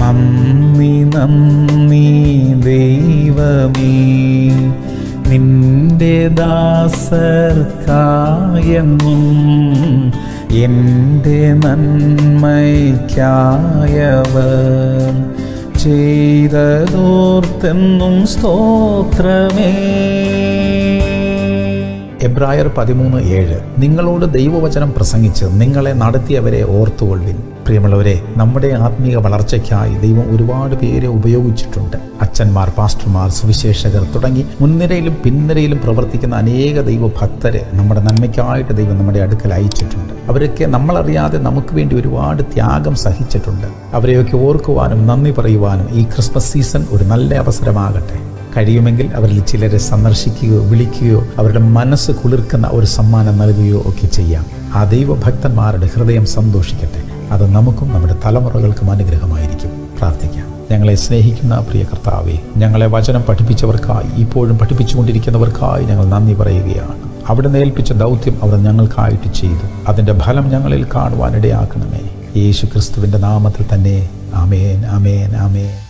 നന്ദി നന്ദി ദൈവമേ നിന്റെ ദാസർക്കായെന്നും എൻ്റെ നന്മയ്ക്കായവർ ചെയ്തതോർത്തെന്നും സ്തോത്രമേ എബ്രായർ പതിമൂന്ന് ഏഴ് നിങ്ങളോട് ദൈവവചനം പ്രസംഗിച്ച് നിങ്ങളെ നടത്തിയവരെ ഓർത്തുകൊള്ളുവിൻ പ്രിയമുള്ളവരെ നമ്മുടെ ആത്മീയ വളർച്ചയ്ക്കായി ദൈവം ഒരുപാട് പേരെ ഉപയോഗിച്ചിട്ടുണ്ട് അച്ഛന്മാർ പാസ്റ്റർമാർ സുവിശേഷകർ തുടങ്ങി മുൻനിരയിലും പിൻനിരയിലും പ്രവർത്തിക്കുന്ന അനേക ദൈവഭക്തരെ നമ്മുടെ നന്മയ്ക്കായിട്ട് ദൈവം നമ്മുടെ അടുക്കൽ അയച്ചിട്ടുണ്ട് അവരൊക്കെ നമ്മളറിയാതെ നമുക്ക് വേണ്ടി ഒരുപാട് ത്യാഗം സഹിച്ചിട്ടുണ്ട് അവരെയൊക്കെ ഓർക്കുവാനും നന്ദി പറയുവാനും ഈ ക്രിസ്മസ് സീസൺ ഒരു നല്ല അവസരമാകട്ടെ കഴിയുമെങ്കിൽ അവരിൽ ചിലരെ സന്ദർശിക്കുകയോ വിളിക്കുകയോ അവരുടെ മനസ്സ് കുളിർക്കുന്ന ഒരു സമ്മാനം നൽകുകയോ ഒക്കെ ചെയ്യാം ആ ദൈവഭക്തന്മാരുടെ ഹൃദയം സന്തോഷിക്കട്ടെ അത് നമുക്കും നമ്മുടെ തലമുറകൾക്കും അനുഗ്രഹമായിരിക്കും പ്രാർത്ഥിക്കാം ഞങ്ങളെ സ്നേഹിക്കുന്ന പ്രിയ കർത്താവെ ഞങ്ങളെ വചനം പഠിപ്പിച്ചവർക്കായി ഇപ്പോഴും പഠിപ്പിച്ചുകൊണ്ടിരിക്കുന്നവർക്കായി ഞങ്ങൾ നന്ദി പറയുകയാണ് അവിടെ ഏൽപ്പിച്ച ദൗത്യം അവർ ഞങ്ങൾക്കായിട്ട് ചെയ്തു അതിൻ്റെ ഫലം ഞങ്ങളിൽ കാണുവാനിടയാക്കണമേ യേശു ക്രിസ്തുവിൻ്റെ നാമത്തിൽ തന്നെ ആമേൻ ആമേൻ ആമേൻ